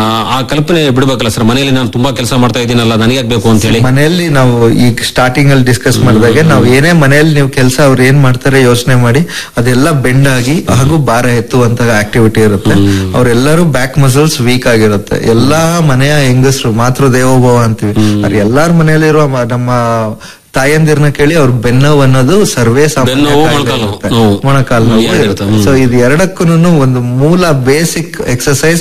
ಆ ಕಲ್ಪನೆ ಬಿಡ್ಬೇಕಲ್ಲ ಸರ್ ಮನೆಯಲ್ಲಿ ನಾನು ತುಂಬಾ ಕೆಲಸ ಮಾಡ್ತಾ ಇದ್ದೀನಲ್ಲ ನನಗೆ ಬೇಕು ಅಂತ ಹೇಳಿ ಮನೆಯಲ್ಲಿ ನಾವು ಈಗ ಸ್ಟಾರ್ಟಿಂಗ್ ಅಲ್ಲಿ ಡಿಸ್ಕಸ್ ಮಾಡಿದಾಗೆ ನಾವು ಏನೇ ಮನೆಯಲ್ಲಿ ನೀವು ಕೆಲಸ ಅವ್ರು ಏನ್ ಮಾಡ್ತಾರೆ ಯೋಚನೆ ಮಾಡಿ ಅದೆಲ್ಲ ಬೆಂಡ್ ಆಗಿ ಹಾಗೂ ಭಾರ ಎತ್ತುವಂತ ಆಕ್ಟಿವಿಟಿ ಇರುತ್ತೆ ಅವರೆಲ್ಲರೂ ಬ್ಯಾಕ್ ಮಸಲ್ಸ್ ವೀಕ್ ಆಗಿರುತ್ತೆ ಎಲ್ಲಾ ಮನೆಯ ಹೆಂಗಸರು ಮಾತೃ ದೇವೋಭವ ಅಂತೀವಿ ಅವ್ರು ಎಲ್ಲಾರ ಮನೆಯಲ್ಲಿರುವ ಮ- ನಮ್ಮ ತಾಯಂದಿರ್ನ ಕೇಳಿ ಅವ್ರ ಬೆನ್ನೋವು ಅನ್ನೋದು ಸರ್ವೇ ಸಾಮಾನ್ಯ ಬೆನ್ನೋವು, ಕಾಯಿಲೆ ಮೊಣಕಾಲು ಇರುತ್ತೆ. ನೋವು. ಮೊಣಕಾಲು ಹ್ಮ್, ನೋವು ಎರಡು ಇರುತ್ತೆ. ಇರುತ್ತೆ. ಸೊ ಇದು ಎರಡಕ್ಕೂ ಒಂದು ಮೂಲ basic exercise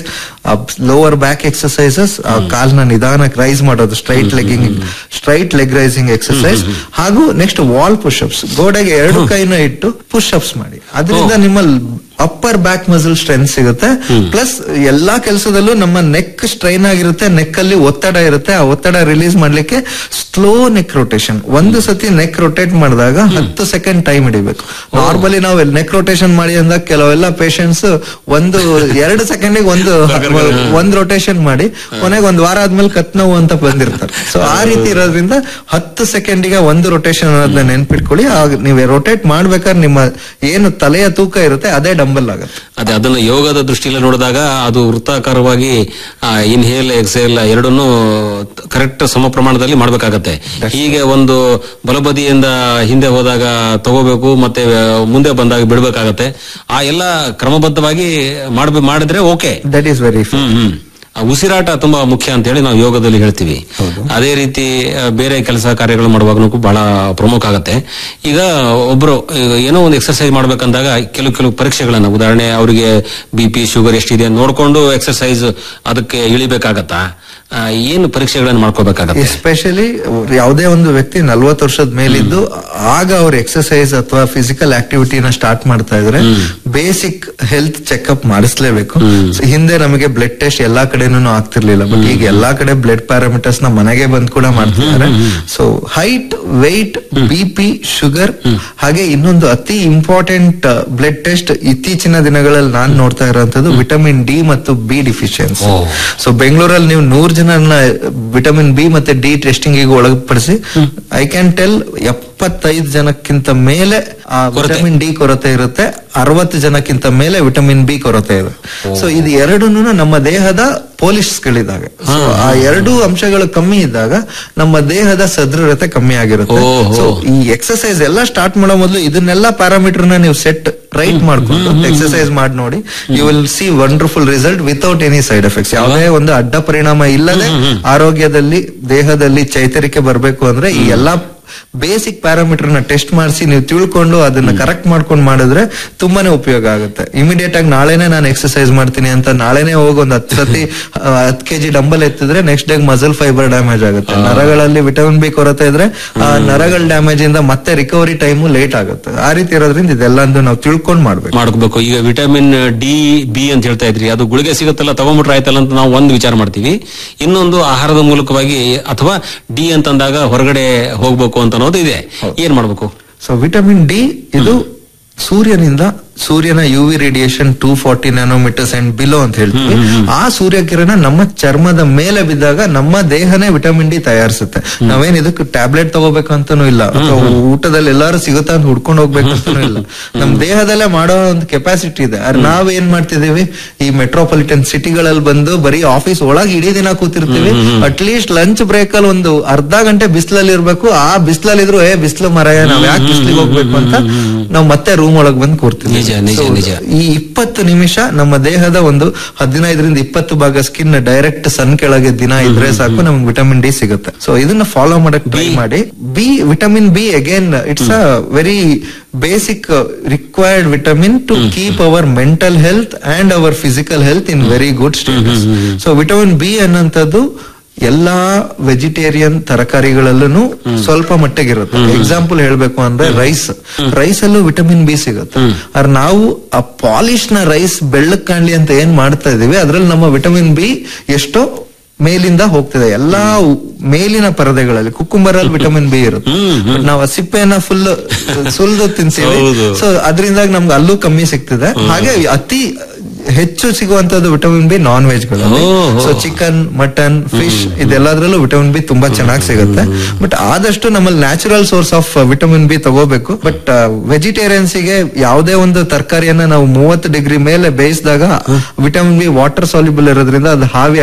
lower back exercises ಕಾಲ್ನ ನಿಧಾನಕ್ಕೆ ರೈಸ್ ಮಾಡೋದು straight legging straight leg raising exercise ಹಾಗೂ ನೆಕ್ಸ್ಟ್ ವಾಲ್ ಪುಷ್ ಅಪ್ಸ್ ಗೋಡೆಗೆ ಎರಡು ಕೈನ ಇಟ್ಟು ಪುಷ್ ಅಪ್ಸ್ ಮಾಡಿ ಅದರಿಂದ ನಿಮ್ಮ ಅಪ್ಪರ್ ಬ್ಯಾಕ್ ಮಸಲ್ ಸ್ಟ್ರೆಂತ್ ಸಿಗುತ್ತೆ ಪ್ಲಸ್ ಎಲ್ಲಾ ಕೆಲಸದಲ್ಲೂ ನಮ್ಮ ನೆಕ್ ಸ್ಟ್ರೈನ್ ಆಗಿರುತ್ತೆ ನೆಕ್ ಅಲ್ಲಿ ಒತ್ತಡ ಇರುತ್ತೆ ಆ ಒತ್ತಡ ರಿಲೀಸ್ ಮಾಡ್ಲಿಕ್ಕೆ ಸ್ಲೋ ನೆಕ್ ರೊಟೇಷನ್ ಒಂದು ಸತಿ ನೆಕ್ ರೊಟೇಟ್ ಮಾಡಿದಾಗ ಹತ್ತು ಸೆಕೆಂಡ್ ಟೈಮ್ ಹಿಡಿಬೇಕು ನಾರ್ಮಲಿ ನಾವು ನೆಕ್ ರೊಟೇಷನ್ ಮಾಡಿ ಅಂದಾಗ ಕೆಲವೆಲ್ಲ ಪೇಷಂಟ್ಸ್ ಒಂದು ಎರಡು ಸೆಕೆಂಡಿಗೆ ಒಂದು ಒಂದ್ ರೊಟೇಷನ್ ಮಾಡಿ ಕೊನೆಗೆ ಒಂದ್ ವಾರ ಆದ್ಮೇಲೆ ಕತ್ ನೋವು ಅಂತ ಬಂದಿರ್ತಾರೆ ಸೊ ಆ ರೀತಿ ಇರೋದ್ರಿಂದ ಹತ್ತು ಸೆಕೆಂಡಿಗೆ ಒಂದು ರೊಟೇಷನ್ ಅನ್ನೋದನ್ನ ನೆನ್ಪಿಟ್ಕೊಳ್ಳಿ ಆಗ ನೀವು ರೊಟೇಟ್ ಮಾಡ್ಬೇಕಾದ್ರೆ ನಿಮ್ಮ ಏನು ತಲೆಯ ತೂಕ ಇರುತ್ತೆ ಅದೇ ಡಂಬಲ್ ಆಗುತ್ತೆ ಅದೇ ಅದನ್ನ ಯೋಗದ ದೃಷ್ಟಿಯಲ್ಲಿ ನೋಡಿದಾಗ ಅದು ವೃತ್ತಾಕಾರವಾಗಿ ಇನ್ಹೇಲ್ ಎಕ್ಸೇಲ್ ಎರಡನ್ನೂ ಕರೆಕ್ಟ್ ಸಮ ಪ್ರಮಾಣದಲ್ಲಿ ಮಾಡ್ಬೇಕಾಗತ್ತೆ ಹೀಗೆ ಒಂದು ಬಲಬದಿಯಿಂದ ಹಿಂದೆ ಹೋದಾಗ ತಗೋಬೇಕು ಮತ್ತೆ ಆ, ಮುಂದೆ ಬಂದಾಗ ಬಿಡ್ಬೇಕಾಗತ್ತೆ ಆ ಎಲ್ಲ ಕ್ರಮಬದ್ಧವಾಗಿ ಮಾಡ್ಬೇ ಮಾಡಿದ್ರೆ okay that is very hmm hmm ಆ ಉಸಿರಾಟ ತುಂಬಾ ಮುಖ್ಯ ಅಂತ ಹೇಳಿ ನಾವು ಯೋಗದಲ್ಲಿ ಹೇಳ್ತೀವಿ ಅದೇ ರೀತಿ ಆ, ಬೇರೆ ಕೆಲಸ ಕಾರ್ಯಗಳು ಮಾಡುವಾಗಲೂ ಬಹಳ ಪ್ರಮುಖ ಆಗತ್ತೆ ಈಗ ಒಬ್ರು ಈಗ ಏನೋ ಒಂದು ಎಕ್ಸರ್ಸೈಸ್ ಮಾಡ್ಬೇಕಂದಾಗ ಕೆಲವು ಕೆಲವು ಪರೀಕ್ಷೆಗಳನ್ನ ಉದಾಹರಣೆ ಅವರಿಗೆ ಬಿ ಪಿ ಶುಗರ್ ಎಷ್ಟಿದೆ ಅಂತ ನೋಡ್ಕೊಂಡು ಎಕ್ಸರ್ಸೈಸ್ ಅದಕ್ಕೆ ಇಳಿಬೇಕಾಗತ್ತಾ ಆ, ಏನು ಪರೀಕ್ಷೆಗಳನ್ನ ಮಾಡ್ಕೋಬೇಕಾಗತ್ತೆ ಎಸ್ಪೆಷಲಿ ಯಾವುದೇ ಒಂದು ವ್ಯಕ್ತಿ ನಲ್ವತ್ತು ವರ್ಷದ ಮೇಲಿದ್ದು ಆಗ ಅವ್ರ ಎಕ್ಸರ್ಸೈಸ್ ಅಥವಾ ಫಿಸಿಕಲ್ ಆಕ್ಟಿವಿಟಿನ ಸ್ಟಾರ್ಟ್ ಮಾಡ್ತಾ ಇದ್ರೆ ಬೇಸಿಕ್ ಹೆಲ್ತ್ ಚೆಕ್ಅಪ್ ಮಾಡಿಸ್ಲೇಬೇಕು So, ಹಿಂದೆ ನಮಗೆ ಬ್ಲಡ್ ಟೆಸ್ಟ್ ಎಲ್ಲಾ ಕಡೆನೂ ಆಗ್ತಿರ್ಲಿಲ್ಲ ಬಟ್ ಈಗ ಎಲ್ಲಾ ಕಡೆ ಬ್ಲಡ್ ಪ್ಯಾರಾಮೀಟರ್ಸ್ ನ ಮನೆಗೆ ಬಂದ್ ಕೂಡ ಮಾಡ್ತಿದ್ದಾರೆ so height weight B P sugar ಹಾಗೆ ಇನ್ನೊಂದು ಅತಿ ಇಂಪಾರ್ಟೆಂಟ್ ಬ್ಲಡ್ ಟೆಸ್ಟ್ ಇತ್ತೀಚಿನ ದಿನಗಳಲ್ಲಿ ನಾನ್ ನೋಡ್ತಾ ಇರೋಂಥದ್ದು ವಿಟಮಿನ್ ಡಿ ಮತ್ತು ಬಿ ಡಿಫಿಷಿಯನ್ಸಿ ಸೊ ಬೆಂಗಳೂರಲ್ಲಿ ನೀವು ನೂರ್ ಜನರನ್ನ ವಿಟಮಿನ್ ಬಿ ಮತ್ತೆ ಡಿ ಟೆಸ್ಟಿಂಗ್ ಒಳಪಡಿಸಿ ಐ ಕ್ಯಾನ್ ಟೆಲ್ ಎಪ್ಪತ್ತೈದು ಜನಕ್ಕಿಂತ ಮೇಲೆ ಆ ವಿಟಮಿನ್ ಡಿ ಕೊರತೆ ಇರುತ್ತೆ ಅರವತ್ತು ಜನಕ್ಕಿಂತ ಮೇಲೆ ವಿಟಮಿನ್ ಬಿ ಕೊರತೆ ಇದೆ ಸೊ ಇದು ಎರಡೂ ನಮ್ಮ ದೇಹದ ಪೋಲಿಸ್ಗಳಿದಾಗ ಸೊ ಆ ಎರಡು ಅಂಶಗಳು ಕಮ್ಮಿ ಇದ್ದಾಗ ನಮ್ಮ ದೇಹದ ಸದೃಢತೆ ಕಮ್ಮಿ ಆಗಿರುತ್ತೆ ಓಹೋ. ಸೊ ಈ ಎಕ್ಸರ್ಸೈಸ್ ಎಲ್ಲ ಸ್ಟಾರ್ಟ್ ಮಾಡೋ ಮೊದಲು ಇದನ್ನೆಲ್ಲ ಪ್ಯಾರಾಮೀಟರ್ ನ ನೀವು ಸೆಟ್ ರೈಟ್ ಮಾಡ್ಕೊಂಡು ಎಕ್ಸರ್ಸೈಸ್ ಮಾಡಿ ನೋಡಿ you will see wonderful result without any side effects ಯಾವುದೇ ಒಂದು ಅಡ್ಡ ಪರಿಣಾಮ ಇಲ್ಲದೆ ಆರೋಗ್ಯದಲ್ಲಿ ದೇಹದಲ್ಲಿ ಚೈತರಿಕೆ ಬರಬೇಕು ಅಂದ್ರೆ ಈ ಎಲ್ಲಾ ಬೇಸಿಕ್ ಪ್ಯಾರಾಮೀಟರ್ ನ ಟೆಸ್ಟ್ ಮಾಡಿಸಿ ನೀವು ತಿಳ್ಕೊಂಡು ಅದನ್ನ ಕರೆಕ್ಟ್ ಮಾಡ್ಕೊಂಡು ಮಾಡಿದ್ರೆ ತುಂಬಾನೇ ಉಪಯೋಗ ಆಗುತ್ತೆ ಇಮಿಡಿಯೇಟ್ ಆಗಿ ನಾಳೆನೆ ನಾನು ಎಕ್ಸರ್ಸೈಸ್ ಮಾಡ್ತೀನಿ ಅಂತ ನಾಳೆನೆ ಹೋಗಿ ಒಂದ್ ಹತ್ತು ಸತಿ ಹತ್ತು ಕೆಜಿ ಡಂಬಲ್ ಎತ್ತಿದ್ರೆ next day muscle fibre damage ಆಗುತ್ತೆ ನರಗಳಲ್ಲಿ ವಿಟಮಿನ್ ಬಿ ಕೊರತೆ ಇದ್ರೆ ಆ ನರಗಳ ಡ್ಯಾಮೇಜ್ ಇಂದ ಮತ್ತೆ ರಿಕವರಿ ಟೈಮು ಲೇಟ್ ಆಗುತ್ತೆ ಆ ರೀತಿ ಇರೋದ್ರಿಂದ ಇದೆಲ್ಲಂದು ನಾವು ತಿಳ್ಕೊಂಡು ಮಾಡ್ಬೇಕು ಮಾಡ್ಕೋಬೇಕು ಈಗ ವಿಟಮಿನ್ ಡಿ ಬಿ ಅಂತ ಹೇಳ್ತಾ ಇದ್ರಿ ಅದು ಗುಳಿಗೆ ಸಿಗುತ್ತಲ್ಲ ತಗೊಂಡ್ಬಿಟ್ರೆ ಆಯ್ತಲ್ಲ ಅಂತ ನಾವು ಒಂದು ವಿಚಾರ ಮಾಡ್ತೀವಿ ಇನ್ನೊಂದು ಆಹಾರದ ಮೂಲಕವಾಗಿ ಅಥವಾ ಡಿ ಅಂತಂದಾಗ ಹೊರಗಡೆ ಹೋಗ್ಬೇಕು ಅಂತ ಅನ್ನೋದು ಇದೆ ಏನ್ ಮಾಡ್ಬೇಕು ಸೊ ವಿಟಮಿನ್ ಡಿ ಇದು ಸೂರ್ಯನಿಂದ ಸೂರ್ಯನ U V radiation two forty nanometres and below ಅಂತ ಹೇಳ್ತೀವಿ ಆ ಸೂರ್ಯಕಿರಣ ನಮ್ಮ ಚರ್ಮದ ಮೇಲೆ ಬಿದ್ದಾಗ ನಮ್ಮ ದೇಹನೇ ವಿಟಮಿನ್ ಡಿ ತಯಾರಿಸುತ್ತೆ ನಾವೇನ್ ಇದಕ್ಕೆ ಟ್ಯಾಬ್ಲೆಟ್ ತಗೋಬೇಕಂತನೂ ಇಲ್ಲ ಅಥವಾ ಊಟದಲ್ಲಿ ಎಲ್ಲಾರು ಸಿಗುತ್ತಾ ಅಂತ ಹುಡ್ಕೊಂಡು ಹೋಗ್ಬೇಕಂತನೂ ಇಲ್ಲ ನಮ್ ದೇಹದಲ್ಲೇ ಮಾಡೋ ಒಂದು ಕೆಪಾಸಿಟಿ ಇದೆ ಆದ್ರೆ ನಾವ್ ಏನ್ ಮಾಡ್ತಿದೀವಿ ಈ ಮೆಟ್ರೋಪಾಲಿಟನ್ ಸಿಟಿಗಳಲ್ಲಿ ಬಂದು ಬರೀ ಆಫೀಸ್ ಒಳಗೆ ಇಡೀ ದಿನ ಕೂತಿರ್ತೀವಿ ಅಟ್ ಲೀಸ್ಟ್ ಲಂಚ್ ಬ್ರೇಕ್ ಅಲ್ಲಿ ಒಂದು ಅರ್ಧ ಗಂಟೆ ಬಿಸಿಲಲ್ಲಿ ಇರ್ಬೇಕು ಆ ಬಿಸಿಲಲ್ಲಿ ಇದ್ರು ಏ ಬಿಸಿಲು ಮರಯ ನಾವ್ ಯಾಕೆ ಬಿಸಿಲಿಗೆ ಹೋಗ್ಬೇಕು ಅಂತ ನಾವ್ ಮತ್ತೆ ರೂಮ್ ಒಳಗ್ ಬಂದು ಕೂರ್ತೀವಿ ನಿಜ, ನಿಜ, So, ನಿಜ. ಈ ಇಪ್ಪತ್ತು ನಿಮಿಷ ನಮ್ಮ ದೇಹದ ಒಂದು ಹದಿನೈದರಿಂದ ಇಪ್ಪತ್ತು ಭಾಗ ಸ್ಕಿನ್ ಡೈರೆಕ್ಟ್ ಸನ್ ಕೆಳಗೆ ದಿನ ಇದ್ರೆ ಸಾಕು ನಮ್ಗೆ ವಿಟಮಿನ್ ಡಿ ಸಿಗುತ್ತೆ ಸೊ ಇದನ್ನ ಫಾಲೋ ಮಾಡಕ್ ಟ್ರೈ ಮಾಡಿ B vitamin B again it's a very basic required vitamin to keep our mental health and our physical health in very good status so vitamin B ಅನ್ನೋಂಥದ್ದು ಎಲ್ಲಾ vegetarian ತರಕಾರಿಗಳಲ್ಲೂ ಸ್ವಲ್ಪ ಮಟ್ಟಿಗಿರುತ್ತೆ example ಹೇಳ್ಬೇಕು ಅಂದ್ರೆ ರೈಸ್ ರೈಸ್ ಅಲ್ಲೂ vitamin B ಸಿಗುತ್ತೆ ಆದ್ರೆ ನಾವು ಆ ಪಾಲಿಶ್ ನ ರೈಸ್ ಬೆಳ್ಳಕ್ ಕಾಣ್ಲಿ ಅಂತ ಏನ್ ಮಾಡ್ತಾ ಇದೀವಿ ಅದ್ರಲ್ಲಿ ನಮ್ಮ ವಿಟಮಿನ್ ಬಿ ಎಷ್ಟೋ ಮೇಲಿಂದ ಹೋಗ್ತಿದೆ ಎಲ್ಲಾ ಉ- ಮೇಲಿನ ಪರದೆಗಳಲ್ಲಿ ಕುಕ್ಕುಂಬರ್ ಅಲ್ಲಿ ವಿಟಮಿನ್ ಬಿ ಇರುತ್ತೆ But ನಾವು ಆ ಸಿಪ್ಪೆನ ಫುಲ್ ಸುಲ್ದು ತಿನ್ಸಿವಿ ಹೌದು. ಸೊ ಅದರಿಂದಾಗಿ ನಮ್ಗೆ ಅಲ್ಲೂ ಕಮ್ಮಿ ಸಿಗ್ತಿದೆ ಹಾಗೆ ಅತಿ ಹೆಚ್ಚು ಸಿಗುವಂತದ್ದು ವಿಟಮಿನ್ ಬಿ ನಾನ್ ವೆಜ್ ಗಳಲ್ಲಿ ಓಹೋ. ಸೊ ಚಿಕನ್ ಮಟನ್ ಫಿಶ್ ಇದೆಲ್ಲದ್ರಲ್ಲೂ ವಿಟಮಿನ್ ಬಿ ತುಂಬಾ ಚೆನ್ನಾಗಿ ಸಿಗುತ್ತೆ ಬಟ್ ಆದಷ್ಟು ನಮ್ಮಲ್ಲಿ natural source of vitamin B ತಗೋಬೇಕು ಬಟ್ ವೆಜಿಟೇರಿಯನ್ಸ್ ಗೆ ಯಾವುದೇ ಒಂದು ತರಕಾರಿಯನ್ನ ನಾವು ಮೂವತ್ತು ಡಿಗ್ರಿ ಮೇಲೆ ಬೇಯಿಸಿದಾಗ ವಿಟಮಿನ್ ಬಿ ವಾಟರ್ ಸಾಲ್ಯುಬಲ್ ಇರೋದ್ರಿಂದ ಅದು ಹಾವಿ